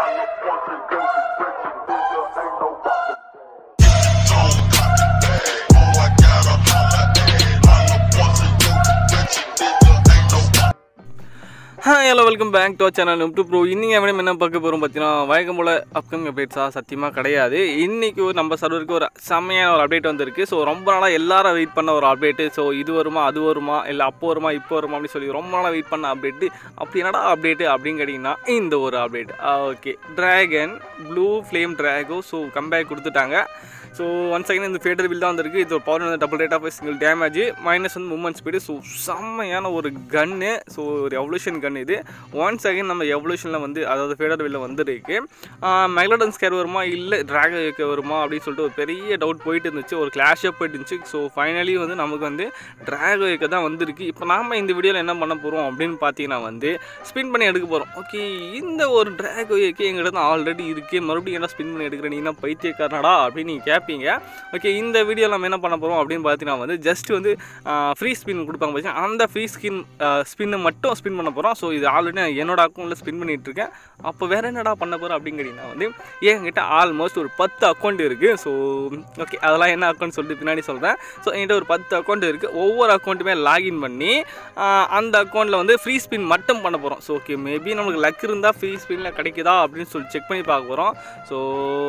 Hi hello welcome back to channel நுப்டு bro இன்னைக்கு எவனையும் என்ன பார்க்க போகிறோம் பார்த்தீங்கன்னா வழக்கம் போல் அப்கமிங் அப்டேட்ஸா சத்தியமாக கிடையாது இன்னைக்கு ஒரு நம்ம சர்வருக்கு ஒரு செம்மையான ஒரு அப்டேட் வந்திருக்கு ஸோ ரொம்ப நாளாக எல்லாரும் வெயிட் பண்ண ஒரு அப்டேட்டு ஸோ இது வருமா அது வருமா இல்லை அப்போ வருமா இப்போ வருமா அப்படின்னு சொல்லி ரொம்ப நாளாக வெயிட் பண்ண அப்டேட்டு அப்படி என்னடா அப்டேட்டு அப்படின்னு கேட்டிங்கன்னா இந்த ஒரு update okay dragon blue flame Draco so comeback கொடுத்துட்டாங்க ஸோ ஒன் செகண்ட் இந்த ஃபேடர் பில் தான் வந்திருக்கு இது ஒரு பவர் வந்து double rate of single damage minus வந்து மூமெண்ட் ஸ்பீடு ஸோ செம்மையான ஒரு கன்னு ஸோ ஒரு எவல்யூஷன் கன் இது ஒன் செகண்ட் நம்ம எவல்யூஷனில் வந்து அதாவது ஃபேடர் பில்ல வந்துருக்கு மெக்லடன் ஸ்கேர் வருமா இல்லை ட்ராக வருமா அப்படின்னு சொல்லிட்டு ஒரு பெரிய டவுட் போயிட்டு இருந்துச்சு ஒரு கிளாஷாக போயிட்டு இருந்துச்சு ஸோ ஃபைனலி வந்து நமக்கு வந்து ட்ராக தான் வந்திருக்கு இப்போ நாம இந்த வீடியோவில் என்ன பண்ண போகிறோம் அப்படின்னு பார்த்தீங்கன்னா வந்து ஸ்பின் பண்ணி எடுக்க போகிறோம் ஓகே இந்த ஒரு ட்ராக் எங்கிட்ட தான் ஆல்ரெடி இருக்குது மறுபடியும் என்ன ஸ்பின் பண்ணி எடுக்கிற நீ என்ன பைத்தியக்காரனடா அப்படின்னு நீங்கள் கேட்பீங்க ஓகே இந்த வீடியோ நம்ம என்ன பண்ண போகிறோம் அப்படின்னு பார்த்தீங்கன்னா வந்து ஜஸ்ட் வந்து ஃப்ரீ ஸ்பின் கொடுப்பாங்க பார்த்தீங்கன்னா அந்த ஃப்ரீ ஸ்கின் ஸ்பின்னை மட்டும் ஸ்பின் பண்ண போகிறோம் ஸோ இது ஆல்ரெடி நான் என்னோட அக்கௌண்ட்டில் ஸ்பின் பண்ணிட்டு இருக்கேன் அப்போ வேறு என்னடா பண்ண போகிறோம் அப்படின்னு கேட்டிங்கன்னா வந்து என்கிட்ட ஆல்மோஸ்ட் ஒரு பத்து அக்கௌண்ட் இருக்குது ஸோ ஓகே அதெல்லாம் என்ன அக்கௌண்ட் சொல்லிட்டு பின்னாடி சொல்கிறேன் ஸோ என்கிட்ட ஒரு பத்து அக்கௌண்ட் இருக்குது ஒவ்வொரு அக்கௌண்ட்டுமே லாகின் பண்ணி ஆஹ், அந்த அக்கௌண்ட்டில் வந்து ஃப்ரீ ஸ்பின் மட்டும் பண்ண போகிறோம் ஸோ ஓகே மேபி நமக்கு லக் இருந்தால் ஃப்ரீ ஸ்பின்னில் கிடைக்குதா அப்படின்னு சொல்லி செக் பண்ணி பார்க்க போகிறோம் ஸோ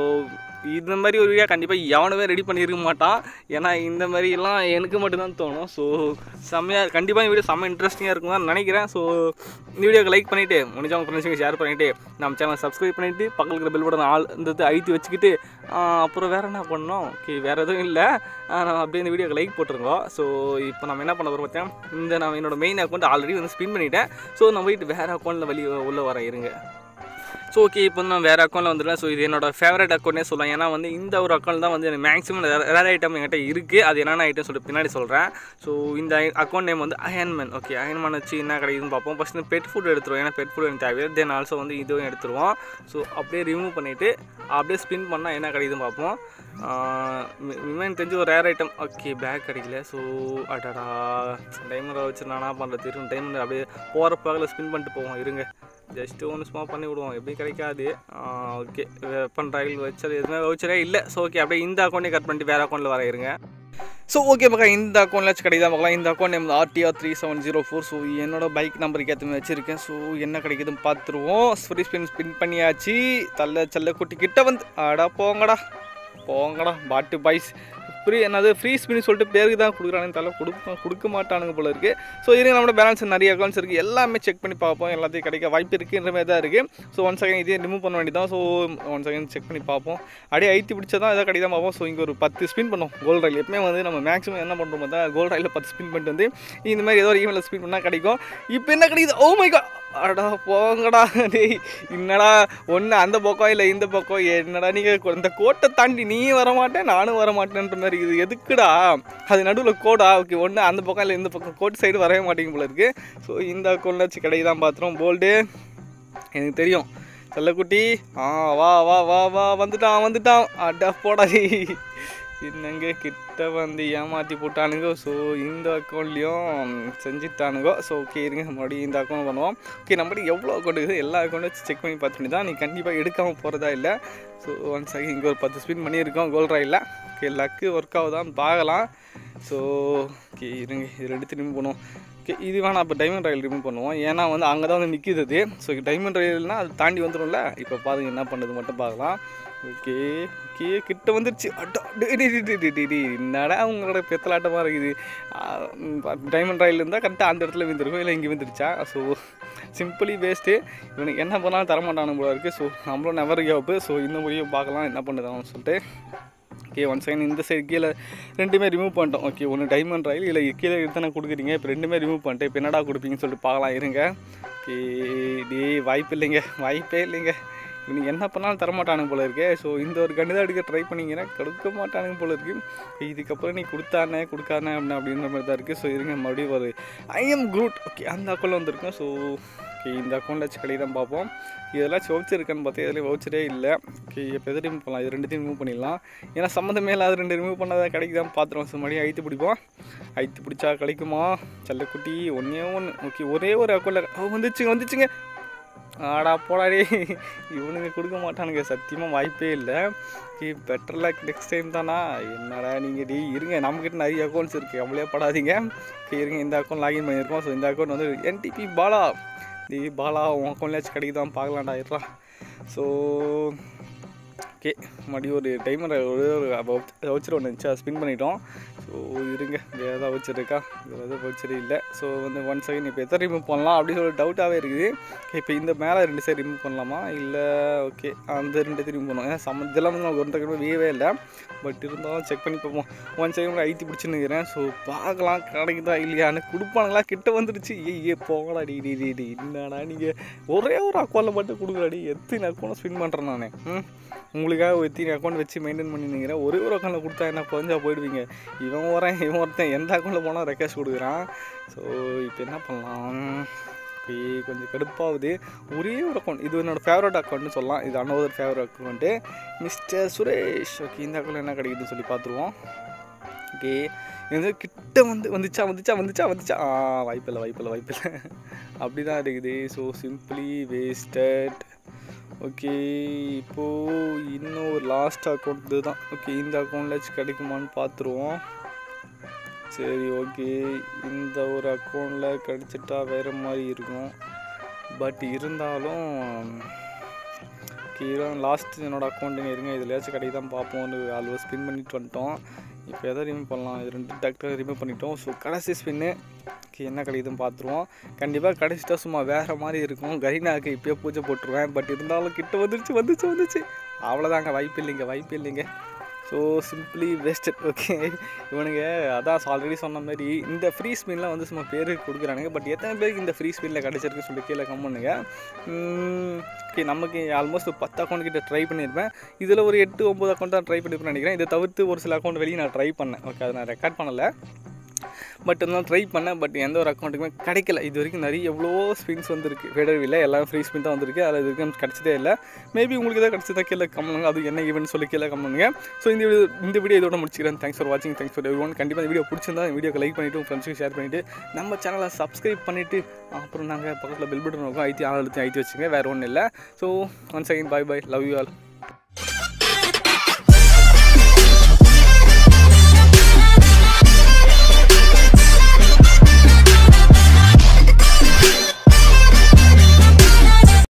இந்த மாதிரி ஒரு வீடியோ கண்டிப்பாக எவனுமே ரெடி பண்ணியிருக்க மாட்டான் ஏன்னா இந்த மாதிரிலாம் எனக்கு மட்டும்தான் தோணும் ஸோ செம்மையாக கண்டிப்பாக இந்த வீடியோ செம்ம இன்ட்ரெஸ்டிங்காக இருக்கும் தான் நினைக்கிறேன் ஸோ இந்த வீடியோக்கு லைக் பண்ணிவிட்டு முடிஞ்சவங்க ஃப்ரெண்ட்ஸுக்கு ஷேர் பண்ணிவிட்டு நம்ம சேனல் சப்ஸ்கிரைப் பண்ணிவிட்டு பக்கத்தில் இருக்கிற பெல் பட்டன் ஆள் இந்த அழுத்தி வச்சுக்கிட்டு ஆஹ், அப்புறம் வேறு என்ன பண்ணோம் ஓகே வேறு எதுவும் இல்லை நம்ம அப்படியே இந்த வீடியோக்கு லைக் போட்டுருங்க ஸோ இப்போ நம்ம என்ன பண்ண போகிறோம் பார்த்தீங்கன்னா இந்த நான் என்னோட மெயின் அக்கௌண்ட் ஆல்ரெடி வந்து ஸ்பின் பண்ணிட்டேன் ஸோ நம்ம போயிட்டு வேறு அக்கௌண்ட்டில் வெளியே உள்ளே வர இருங்க ஸோ ஓகே இப்போ வந்து நான் வேறு அக்கௌண்ட்டில் வந்துடுறேன் ஸோ இது என்னோட ஃபேவரட் அக்கௌண்ட்னே சொல்லலாம் ஏன்னா வந்து இந்த ஒரு அக்கௌண்ட் தான் வந்து எனக்கு மேக்ஸிமம் ரேர் ஐட்டம் என்கிட்ட இருக்குது அது என்னென்ன ஐட்டம் சொல்லிட்டு பின்னாடி சொல்கிறேன் ஸோ இந்த அக்கௌண்ட் நேம் வந்து அயன்மேன் ஓகே அயன்மேன் வச்சு என்ன கிடைக்குதுன்னு பார்ப்போம் ஃபஸ்ட்டு பெட் ஃபுட் எடுத்துருவோம் ஏன்னா பெட் ஃபுட் எனக்கு தேவையில்லை தென் ஆல்சோ வந்து இதுவும் எடுத்துருவோம் ஸோ அப்படியே ரிமூவ் பண்ணிவிட்டு அப்படியே ஸ்பின் பண்ணால் என்ன கிடைக்குதுன்னு பார்ப்போம் இவன் தெரிஞ்சு ஒரு ரேர் ஐட்டம் ஓகே பேக் கிடைக்கல ஸோ அடடா டைமரை வச்சு நானா பண்ணுறது இருக்கும் டைம் அப்படியே போகிற பகலில் ஸ்பின் பண்ணிட்டு போவோம் இருங்க ஜஸ்ட்டு ஒன்று சும்மா பண்ணி விடுவோம் எப்படி கிடைக்காது ஓகே வெப்பன் ரயில் வச்சது எதுவுமே வச்சரே இல்லை ஸோ ஓகே அப்படியே இந்த அக்கௌண்ட்டே கட் பண்ணிட்டு வேறு அக்கௌண்ட்டில் வர இருங்க ஸோ ஓகே பக்கம் இந்த அக்கௌண்ட்ல கிடைக்குதா பார்க்கலாம் இந்த account name RTR three seven zero four so என்னோட பைக் நம்பருக்கு ஏற்ற மாதிரி வச்சுருக்கேன் ஸோ என்ன கிடைக்குதுன்னு பார்த்துருவோம் ஃப்ரீ ஸ்பின் ஸ்பின் பண்ணியாச்சு தள்ள செல்ல குட்டி கிட்ட வந்து அடா போங்கடா போங்கடா பாட்டு பாய்ஸ் ஃப்ரீ என்னது ஃப்ரீ ஸ்பின் சொல்லிட்டு பேருக்கு தான் கொடுக்குறானுங்க தலை கொடுக்க கொடுக்க மாட்டானுங்க போல இருக்குது ஸோ இருங்க நம்மளோட பேலன்ஸ் நிறைய அக்கௌண்ட்ஸ் இருக்குது எல்லாமே செக் பண்ணி பார்ப்போம் எல்லாத்தையும் கிடைக்க வாய்ப்பு இருக்குன்ற மாதிரி தான் இருக்குது ஸோ ஒன் செகண்ட் இதே ரிமூவ் பண்ண வேண்டியதான் ஸோ ஒன் செகண்ட் செக் பண்ணி பார்ப்போம் அப்படியே ஐத்தி பிடிச்சா தான் எதாவது கிடைக்காம பார்ப்போம் ஸோ இங்கே ஒரு பத்து ஸ்பின் பண்ணோம் கோல்ட் ரயில் எப்பவுமே வந்து நம்ம மேக்ஸிமம் என்ன பண்ணுறோம் பார்த்தா கோல்ட் ரயிலில் பத்து ஸ்பின் பண்ணிட்டு வந்து இந்த மாதிரி ஏதோ ஒரு ஈமெயிலில் ஸ்பின் பண்ணால் கிடைக்கும் இப்போ என்ன கிடைக்குது ஓ மை காட் அடா போங்கடா டேய் என்னடா ஒன்று அந்த பக்கம் இல்லை இந்த பக்கம் என்னடா நீங்கள் இந்த கோட்டை தாண்டி நீ வர மாட்டேன் நானும் வர மாட்டேன்ற மாதிரி இது எதுக்குடா அது நடுவில் கோடா ஓகே ஒன்று அந்த பக்கம் இல்லை இந்த பக்கம் கோட் சைடு வரவே மாட்டேங்க போல இருக்குது ஸோ இந்த அக்கௌண்ட்டில் வச்சு கிடைக்குதான் பார்த்துரும் போல்டு எனக்கு தெரியும் செல்லக்குட்டி ஆ வா வா வா வா வந்துட்டான் வந்துட்டான் அடா போடா டேய். என்னங்க கிட்ட வந்து ஏமாற்றி போட்டானுங்க ஸோ இந்த அக்கௌண்ட்லேயும் செஞ்சுட்டானுங்க ஸோ ஓகே இருங்க மறுபடியும் இந்த அக்கௌண்ட் பண்ணுவோம் ஓகே நம்மகிட்ட எவ்வளோ அக்கௌண்ட் இருக்குது எல்லா அக்கௌண்ட்டும் வச்சு செக் பண்ணி பார்த்துட்டு தான் நீ கண்டிப்பாக எடுக்காமல் போகிறதா இல்லை ஸோ ஒன் செகண்ட் இங்கே ஒரு பத்து ஸ்பின் பண்ணியிருக்கோம் gold royale okay luck work ஆகுதான்னு பார்க்கலாம் ஸோ ஓகே இருங்க இதில் எடுத்து ரிமூவ் பண்ணுவோம் ஓகே இது வேணாம் இப்போ டைமண்ட் ரயில் ரிமூவ் பண்ணுவோம் ஏன்னா வந்து அங்கே தான் வந்து நிற்கிது அது ஸோ டைமண்ட் ரயில்னால் அது தாண்டி வந்துடும்ல இப்போ பாருங்க என்ன பண்ணுது மட்டும் பார்க்கலாம் ஓகே ஓகே கிட்ட வந்துருச்சு அட்டா டேய் டேய் டேய் டேய் டேய் டேய் என்னடா உங்களோட பெத்தலாட்டமாக இருக்குது டைமண்ட் ரயில் இருந்தால் கரெக்டாக அந்த இடத்துல விழுந்திருக்கும் இல்லை இங்கே விழுந்துருச்சா ஸோ சிம்பிளி வேஸ்ட்டு இவனுக்கு என்ன பண்ணாலும் தரமாட்டானு போல இருக்குது ஸோ நம்மளும் நெவர் கேப்பு ஸோ இந்த முடியும் பார்க்கலாம் என்ன பண்ணுதான்னு சொல்லிட்டு ஓகே ஒன் செகண்ட் இந்த சைடு கீழே ரெண்டுமே ரிமூவ் பண்ணிட்டோம் ஓகே ஒன்று டைமண்ட் ரயில் இல்லை கீழே எடுத்தானே கொடுக்குறீங்க இப்போ ரெண்டுமே ரிமூவ் பண்ணிட்டேன் இப்போ என்னடா கொடுப்பீங்கன்னு சொல்லிட்டு பார்க்கலாம் இருங்க ஓகே டே வாய்ப்பு இல்லைங்க வாய்ப்பே இல்லைங்க இவனுக்கு என்ன பண்ணாலும் தரமாட்டானுங்க போல இருக்கே ஸோ இந்த ஒரு கண்டு தான் எடுக்க ட்ரை பண்ணிங்கன்னா கொடுக்க மாட்டானுங்க போல இருக்கு இதுக்கப்புறம் நீ கொடுத்தானே கொடுக்கானே அப்படின்னு அப்படின்ற மாதிரி தான் இருக்குது ஸோ இருங்க மறுபடியும் ஒரு ஐஎம் குரூட் ஓகே அந்த அக்கௌண்ட் வந்திருக்கும் ஸோ ஓகே இந்த அக்கௌண்ட்டில் வச்சு கடை தான் பார்ப்போம் இதெல்லாம் வவுச்சர் இருக்கான்னு பார்த்தா இதில் வவுச்சரே இல்லை ஓகே இப்போ எது ரிமூவ் பண்ணலாம் இது ரெண்டுத்தையும் ரிமூவ் பண்ணிடலாம் ஏன்னா சம்மந்தமே இல்லாத ரெண்டு ரிமூவ் பண்ணாதான் கிடைக்குதான் பார்த்துருவோம் ஸோ மறுபடியும் ஐத்து பிடிப்போம் ஐத்து பிடிச்சா கிடைக்குமா செல்லக்குட்டி ஒன்றே ஒன்று ஓகே ஒரே ஒரு அக்கௌண்ட்டில் வந்துச்சுங்க வந்துச்சுங்க ஆடா போடாடி இவனுங்க கொடுக்க மாட்டானுங்க சத்தியமாக வாய்ப்பே இல்லை பெட்டர் லக் நெக்ஸ்ட் டைம் தானா என்னடா நீங்கள் டி இருங்க நம்மக்கிட்ட நிறைய அக்கௌண்ட்ஸ் இருக்குது கவலையே படாதீங்க Okay, இருங்க இந்த அக்கௌண்ட் லாகின் பண்ணியிருக்கோம் ஸோ இந்த அக்கௌண்ட் வந்து என்டிபி பாலா டி பாலா உன் அக்கௌண்ட்லேயாச்சும் கிடைக்குதான் பார்க்கலாம்டா இருடா ஸோ ஓகே மறுபடியும் ஒரு டைமர் ஒரே ஒரு வவுச்சர் ஒன்று இருந்துச்சு அதை ஸ்பின் பண்ணிட்டோம் ஸோ இருங்க வேறு ஏதாவது வவுச்சர் இருக்கா வேறு எதாவது வவுச்சர் இல்லை ஸோ வந்து ஒன் செகண்ட் இப்போ எத்தனை ரிமூவ் பண்ணலாம் அப்படின்னு சொல்லி டவுட்டாகவே இருக்குது இப்போ இந்த மேலே ரெண்டு சைடு ரிமூவ் பண்ணலாமா இல்லை ஓகே அந்த ரெண்டு ரிமூவ் பண்ணுவோம் ஏன்னா சம்ம இதெல்லாம் வந்து நமக்கு ஒன்றரை கிலோ வேவே இல்லை பட் இருந்தாலும் செக் பண்ணி பார்ப்போம் ஒன் செகண்ட் ஐத்தி பிடிச்சின்னுக்கிறேன் ஸோ பார்க்கலாம் கிடைக்குதா இல்லையான்னு கொடுப்பானுங்களா கிட்ட வந்துடுச்சு ஏய் ஏ போகலா டி டி டி டி என்னடா நீங்கள் ஒரே ஒரு அக்கௌண்ட்டில் மட்டும் கொடுக்குறாடி எத்தனை அக்கௌண்ட்டை ஸ்பின் பண்ணுறேன் நான் ம் உங்களுக்காக ஒரு எத்தனை அக்கௌண்ட் வச்சு மெயின்டைன் பண்ணினுங்கிறேன் ஒரே ஒரு அக்கௌண்ட்டில் கொடுத்தா என்ன குறைஞ்சா போயிடுவீங்க இவன் வரேன் இவன் ஒருத்தன் எந்த அக்கௌண்ட்டில் போனால் ரெக்வஸ்ட் கொடுக்குறான் ஸோ இப்போ என்ன பண்ணலாம் ஓகே கொஞ்சம் கடுப்பாகுது ஒரே ஒரு அக்கௌண்ட் இது என்னோடய ஃபேவரட் அக்கௌண்ட்னு சொல்லலாம் இது another favourite account mister Suresh okay இந்த அக்கௌண்ட் என்ன கிடைக்குதுன்னு சொல்லி பார்த்துருவோம் ஓகே இது கிட்ட வந்து வந்துச்சா வந்துச்சா வந்துச்சா வந்துச்சா ஆ வாய்ப்பில்லை வாய்ப்பில்லை வாய்ப்பில்லை அப்படி தான் இருக்குது ஸோ சிம்பிளி வேஸ்டட் ஓகே இப்போது இன்னும் ஒரு லாஸ்ட் அக்கௌண்ட் இது தான் ஓகே இந்த அக்கௌண்ட்லாச்சும் கிடைக்குமான்னு பார்த்துருவோம் சரி ஓகே இந்த ஒரு அக்கௌண்ட்டில் கிடச்சிட்டா வேறு மாதிரி இருக்கும் பட் இருந்தாலும் ஓகே லாஸ்ட் என்னோடய அக்கௌண்ட்டுங்க இருங்க இதுலையாச்சும் கிடைக்கு தான் பார்ப்போம்னு ஆல்வோ ஸ்பின் பண்ணிட்டு வந்துட்டோம் இப்போ எதை ரிமூவ் பண்ணலாம் இது ரெண்டு டாக்டர் ரிமூவ் பண்ணிட்டோம் ஸோ கடைசி ஸ்பின்னு ஓகே என்ன கிடைக்குதுன்னு பார்த்துருவோம் கண்டிப்பாக கடைசிட்டா சும்மா வேறு மாதிரி இருக்கும் கரீனாக்கு இப்போயே பூஜை போட்டுருவேன் பட் இருந்தாலும் கிட்ட வந்துருச்சு வந்துச்சு வந்துச்சு அவ்வளோதாங்க வாய்ப்பு இல்லைங்க வாய்ப்பு இல்லைங்க ஸோ சிம்பிளி வேஸ்டட் ஓகே இவனுங்க அதான் ஆல்ரெடி சொன்ன மாதிரி இந்த ஃப்ரீ ஸ்பின்லாம் வந்து சும்மா பேருக்கு கொடுக்குறானுங்க பட் எத்தனை பேருக்கு இந்த ஃப்ரீ ஸ்பின்னில் கிடச்சிருக்கு சொல்லி கீழே கம் பண்ணுங்க ஓகே நமக்கு ஆல்மோஸ்ட் பத்து அக்கௌண்ட் கிட்ட ட்ரை பண்ணியிருப்பேன் இதில் ஒரு எட்டு ஒம்பது அக்கௌண்ட் தான் ட்ரை பண்ணியிருப்பேன் நினைக்கிறேன் இதை தவிர்த்து ஒரு சில அக்கௌண்ட் வெளியே நான் ட்ரை பண்ணேன் ஓகே அதை நான் ரெக்கார்ட் பண்ணலை பட் இருந்தாலும் ட்ரை பண்ணேன் பட் எந்த ஒரு அக்கௌண்ட்டுக்குமே கிடைக்கல இது வரைக்கும் நிறைய எவ்வளோ ஸ்பின்ஸ் வந்துருக்கு ஃபெடர்வில்ல எல்லாம் ஃப்ரீ ஸ்பின் தான் வந்திருக்கு அதில் இது வரைக்கும் கிடச்சதே இல்லை மேபி உங்களுக்கு எதாவது கிடச்சதா கீழே கம்மனுங்க அது என்ன ஈவெண்ட் சொல்லி கீழே கம்மனுங்க ஸோ இந்த வீடியோ இந்த வீடியோ இதோட முடிச்சுக்கிறேன் தேங்க்ஸ் ஃபார் வாட்சிங் தேங்க்ஸ் ஃபார் எவ்ரி ஒன் கண்டிப்பாக இந்த வீடியோ பிடிச்சிருந்தா இந்த வீடியோக்கு லைக் பண்ணிவிட்டு உங்கள் ஃப்ரெண்ட்ஸுக்கு ஷேர் பண்ணிவிட்டு நம்ம சேனலை சப்ஸ்கிரைப் பண்ணிவிட்டு அப்புறம் நாங்கள் பக்கத்தில் பில் பட்டன் இருக்கும் ஐடி ஆள் ஐத்தி வச்சுங்க வேறு ஒன்றும் இல்லை so one second bye bye love you all